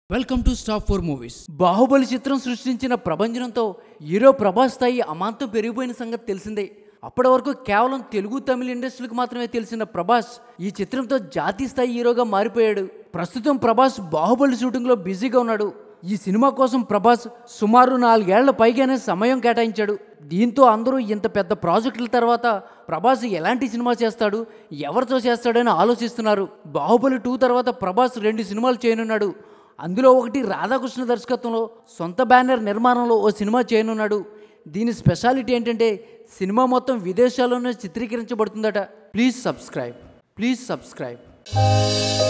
welcome to stop four movies Baahubali చిత్రం సృష్టించిన ప్రభంజనంతో hero Prabhas స్థాయి అమాంతం పెరిగిపోయిన సంగతి తెలిసిందే అప్పటి వరకు కేవలం తెలుగు తమిళ ఇండస్ట్రీకి మాత్రమే తెలిసిన ప్రభాస్ ఈ చిత్రంతో జాతీయ స్థాయి హీరోగా మారిపోయాడు ప్రస్తుతం ప్రభాస్ బాహుబలి షూటింగ్లో బిజీగా ఉన్నాడు ఈ సినిమా కోసం ప్రభాస్ సుమారు నాలుగేళ్ల పైగానే సమయం కేటాయించాడు దీంతో అందరూ ఇంత పెద్ద ప్రాజెక్టుల తర్వాత ప్రభాస్ ఎలాంటి సినిమా చేస్తాడు ఎవరితో చేస్తాడని ఆలోచిస్తున్నారు బాహుబలి టూ తర్వాత ప్రభాస్ రెండు సినిమాలు చేయనున్నాడు అందులో ఒకటి రాధాకృష్ణ దర్శకత్వంలో సొంత బ్యానర్ నిర్మాణంలో ఓ సినిమా చేయనున్నాడు దీని స్పెషాలిటీ ఏంటంటే సినిమా మొత్తం విదేశాల్లోనే చిత్రీకరించబడుతుందట ప్లీజ్ సబ్స్క్రైబ్ ప్లీజ్ సబ్స్క్రైబ్